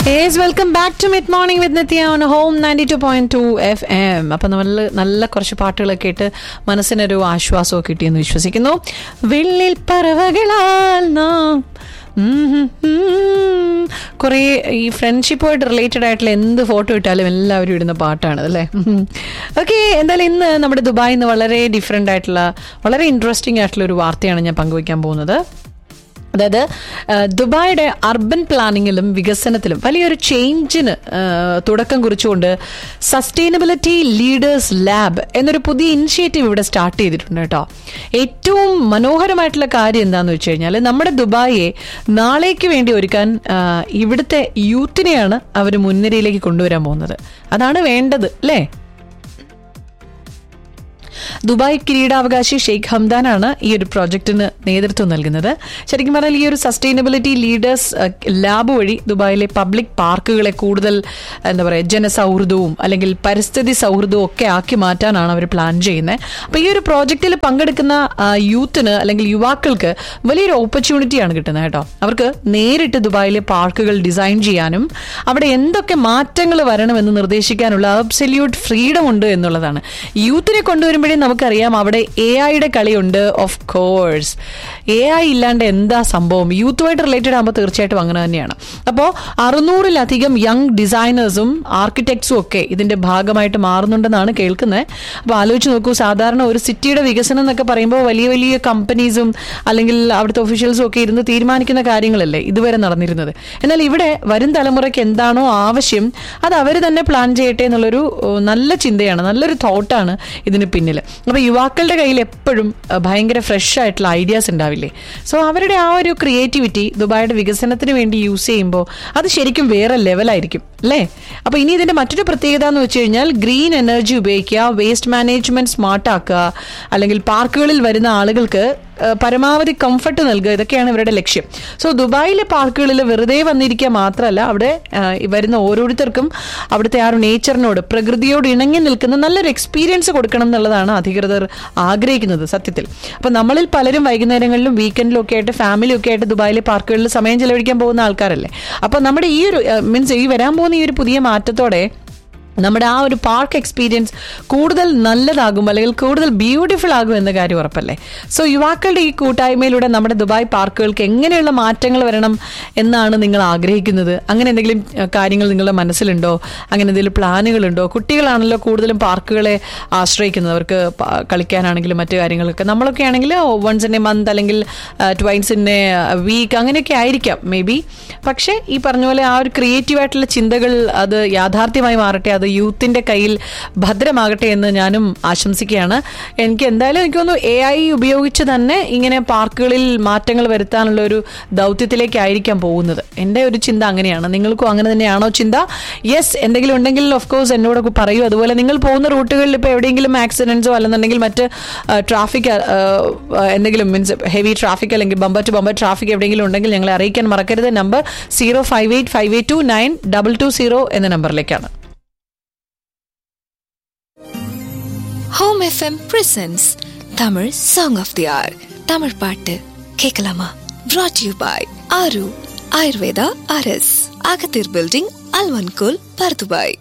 ace welcome back to mid morning with Nithya on home ninety two point two F M അപ്പം നമ്മൾ നല്ല കുറച്ച് പാട്ടുകളൊക്കെ ഇട്ട് മനസ്സിനൊരു ആശ്വാസമൊക്കെ കിട്ടിയെന്ന് വിശ്വസിക്കുന്നു വെള്ളിൽ പറവകളാൽ നാം കുറേ ഈ ഫ്രണ്ട്ഷിപ്പുമായിട്ട് റിലേറ്റഡ് ആയിട്ടുള്ള എന്ത് ഫോട്ടോ ഇട്ടാലും എല്ലാവരും ഇടുന്ന പാട്ടാണ് അല്ലേ ഓക്കെ എന്തായാലും ഇന്ന് നമ്മുടെ ദുബായിൽ നിന്ന് വളരെ ഡിഫറെൻ്റ് ആയിട്ടുള്ള വളരെ ഇൻട്രസ്റ്റിംഗ് ആയിട്ടുള്ള ഒരു വാർത്തയാണ് ഞാൻ പങ്കുവയ്ക്കാൻ പോകുന്നത് അതായത് ആ, ദുബായിയുടെ അർബൻ പ്ലാനിങ്ങിലും വികസനത്തിലും വലിയൊരു ചേഞ്ചിന് ആ, തുടക്കം കുറിച്ചുകൊണ്ട് സസ്റ്റൈനബിലിറ്റി ലീഡേഴ്സ് ലാബ് എന്നൊരു പുതിയ ഇനിഷ്യേറ്റീവ് ഇവിടെ സ്റ്റാർട്ട് ചെയ്തിട്ടുണ്ട് കേട്ടോ ഏറ്റവും മനോഹരമായിട്ടുള്ള കാര്യം എന്താണെന്ന് വെച്ച് കഴിഞ്ഞാൽ നമ്മുടെ ദുബായിയെ നാളേക്ക് വേണ്ടി ഒരുക്കാൻ ആ, ഇവിടുത്തെ യൂത്തിനെയാണ് അവർ മുൻനിരയിലേക്ക് കൊണ്ടുവരാൻ പോകുന്നത് അതാണ് വേണ്ടത് അല്ലേ ദുബായ് കിരീടാവകാശി ഷെയ്ഖ് ഹംദാനാണ് ഈ ഒരു പ്രോജക്റ്റിന് നേതൃത്വം നൽകുന്നത് ശരിക്കും പറഞ്ഞാൽ ഈ ഒരു സസ്റ്റൈനബിലിറ്റി ലീഡേഴ്സ് ലാബ് വഴി ദുബായിലെ പബ്ലിക് പാർക്കുകളെ കൂടുതൽ എന്താ പറയുക ജനസൗഹൃദവും അല്ലെങ്കിൽ പരിസ്ഥിതി സൗഹൃദവും ഒക്കെ ആക്കി മാറ്റാനാണ് അവർ പ്ലാൻ ചെയ്യുന്നത് അപ്പോൾ ഈ ഒരു പ്രോജക്റ്റിൽ പങ്കെടുക്കുന്ന ആ, യൂത്തിന് അല്ലെങ്കിൽ യുവാക്കൾക്ക് വലിയൊരു ഓപ്പർച്യൂണിറ്റിയാണ് കിട്ടുന്നത് കേട്ടോ അവർക്ക് നേരിട്ട് ദുബായിലെ പാർക്കുകൾ ഡിസൈൻ ചെയ്യാനും അവിടെ എന്തൊക്കെ മാറ്റങ്ങൾ വരണമെന്ന് നിർദ്ദേശിക്കാനുള്ള അബ്സല്യൂട്ട് ഫ്രീഡം ഉണ്ട് എന്നുള്ളതാണ് യൂത്തിനെ കൊണ്ടുവരുമ്പോഴേ നമുക്കറിയാം അവിടെ എ ഐയുടെ കളിയുണ്ട് ഓഫ് കോഴ്സ് എ ഐ ഇല്ലാണ്ട് എന്താ സംഭവം യൂത്തുമായിട്ട് റിലേറ്റഡ് ആകുമ്പോൾ തീർച്ചയായിട്ടും അങ്ങനെ തന്നെയാണ് അപ്പോൾ അറുന്നൂറിലധികം യങ് ഡിസൈനേഴ്സും ആർക്കിടെക്ട്സും ഒക്കെ ഇതിന്റെ ഭാഗമായിട്ട് മാറുന്നുണ്ടെന്നാണ് കേൾക്കുന്നത് അപ്പോൾ ആലോചിച്ച് നോക്കൂ സാധാരണ ഒരു സിറ്റിയുടെ വികസനം എന്നൊക്കെ പറയുമ്പോൾ വലിയ വലിയ കമ്പനീസും അല്ലെങ്കിൽ അവിടുത്തെ ഒഫീഷ്യൽസും ഒക്കെ ഇരുന്ന് തീരുമാനിക്കുന്ന കാര്യങ്ങളല്ലേ ഇതുവരെ നടന്നിരുന്നത് എന്നാൽ ഇവിടെ വരും തലമുറയ്ക്ക് എന്താണോ ആവശ്യം അത് അവർ തന്നെ പ്ലാൻ ചെയ്യട്ടെ എന്നുള്ളൊരു ഏഹ്, നല്ല ചിന്തയാണ് നല്ലൊരു തോട്ടാണ് ഇതിന് പിന്നിൽ അപ്പോൾ യുവാക്കളുടെ കയ്യിൽ എപ്പോഴും ഏഹ്, ഭയങ്കര ഫ്രഷ് ആയിട്ടുള്ള ഐഡിയാസ് ഉണ്ടാവില്ലേ സോ അവരുടെ ആ ഒരു ക്രിയേറ്റിവിറ്റി ദുബായിയുടെ വികസനത്തിന് വേണ്ടി യൂസ് ചെയ്യുമ്പോൾ അത് ശരിക്കും വേറെ ലെവലായിരിക്കും അല്ലേ അപ്പോൾ ഇനി ഇതിന്റെ മറ്റൊരു പ്രത്യേകത എന്ന് വെച്ച് കഴിഞ്ഞാൽ ഗ്രീൻ എനർജി ഉപയോഗിക്കുക വേസ്റ്റ് മാനേജ്മെന്റ് സ്മാർട്ട് ആക്കുക അല്ലെങ്കിൽ പാർക്കുകളിൽ വരുന്ന ആളുകൾക്ക് ഏഹ്, പരമാവധി കംഫർട്ട് നൽകുക ഇതൊക്കെയാണ് ഇവരുടെ ലക്ഷ്യം സോ ദുബായിലെ പാർക്കുകളിൽ വെറുതെ വന്നിരിക്കുക മാത്രമല്ല അവിടെ ഏഹ്, ഈ വരുന്ന ഓരോരുത്തർക്കും അവിടുത്തെ ആ ഒരു നേച്ചറിനോട് പ്രകൃതിയോട് ഇണങ്ങി നിൽക്കുന്ന നല്ലൊരു എക്സ്പീരിയൻസ് കൊടുക്കണം എന്നുള്ളതാണ് അധികൃതർ ആഗ്രഹിക്കുന്നത് സത്യത്തിൽ അപ്പൊ നമ്മളിൽ പലരും വൈകുന്നേരങ്ങളിലും വീക്കെൻഡിലും ഒക്കെ ആയിട്ട് ഫാമിലി ഒക്കെ ആയിട്ട് ദുബായിലെ പാർക്കുകളിൽ സമയം ചെലവഴിക്കാൻ പോകുന്ന ആൾക്കാരല്ലേ അപ്പൊ നമ്മുടെ ഈ ഒരു മീൻസ് ഈ വരാൻ പോകുന്ന ഈ ഒരു പുതിയ മാറ്റത്തോടെ നമ്മുടെ ആ ഒരു പാർക്ക് എക്സ്പീരിയൻസ് കൂടുതൽ നല്ലതാകും അല്ലെങ്കിൽ കൂടുതൽ ബ്യൂട്ടിഫുൾ ആകും എന്ന കാര്യം ഉറപ്പല്ലേ സോ യുവാക്കളുടെ ഈ കൂട്ടായ്മയിലൂടെ നമ്മുടെ ദുബായ് പാർക്കുകൾക്ക് എങ്ങനെയുള്ള മാറ്റങ്ങൾ വരണം എന്നാണ് നിങ്ങൾ ആഗ്രഹിക്കുന്നത് അങ്ങനെ എന്തെങ്കിലും അഹ്, കാര്യങ്ങൾ നിങ്ങളുടെ മനസ്സിലുണ്ടോ അങ്ങനെ എന്തെങ്കിലും പ്ലാനുകളുണ്ടോ കുട്ടികളാണല്ലോ കൂടുതലും പാർക്കുകളെ ആശ്രയിക്കുന്നത് അവർക്ക് പ- കളിക്കാനാണെങ്കിലും മറ്റു കാര്യങ്ങളൊക്കെ നമ്മളൊക്കെ ആണെങ്കിൽ വൺസ് ഇൻ എ മന്ത് അല്ലെങ്കിൽ ട്വൈൻസ് ഇൻ എ വീക്ക് അങ്ങനെയൊക്കെ ആയിരിക്കാം മേ ബി പക്ഷേ ഈ പറഞ്ഞ പോലെ ആ ഒരു ക്രിയേറ്റീവ് ആയിട്ടുള്ള ചിന്തകൾ അത് യാഥാർത്ഥ്യമായി മാറട്ടെ അത് യൂത്തിന്റെ കയ്യിൽ ഭദ്രമാകട്ടെ എന്ന് ഞാനും ആശംസിക്കുകയാണ് എനിക്ക് എന്തായാലും എനിക്ക് തോന്നുന്നു എ ഐ ഉപയോഗിച്ച് തന്നെ ഇങ്ങനെ പാർക്കുകളിൽ മാറ്റങ്ങൾ വരുത്താനുള്ള ഒരു ദൗത്യത്തിലേക്കായിരിക്കാം പോകുന്നത് എൻ്റെ ഒരു ചിന്ത അങ്ങനെയാണ് നിങ്ങൾക്കും അങ്ങനെ തന്നെയാണോ ചിന്ത യെസ് എന്തെങ്കിലും ഉണ്ടെങ്കിൽ ഓഫ് കോഴ്സ് എന്നോടൊക്കെ പറയൂ അതുപോലെ നിങ്ങൾ പോകുന്ന റൂട്ടുകളിൽ ഇപ്പോൾ എവിടെയെങ്കിലും ആക്സിഡൻസോ അല്ലെന്നുണ്ടെങ്കിൽ മറ്റ് ട്രാഫിക് എന്തെങ്കിലും മീൻസ് ഹെവി ട്രാഫിക് അല്ലെങ്കിൽ ബമ്പർ ടു ബമ്പർ ട്രാഫിക് എവിടെയെങ്കിലും ഉണ്ടെങ്കിൽ ഞങ്ങളെ അറിയിക്കാൻ മറക്കരുത് number zero five eight five eight two nine double two zero എന്ന നമ്പറിലേക്കാണ് home FM presents Tamil song of the hour Tamil பாட்டு கேட்கலாமா brought you by Aaru Ayurveda அரஸ் அகத்தீர் பில்டிங் அல்வன்கோல் பர்துபாய்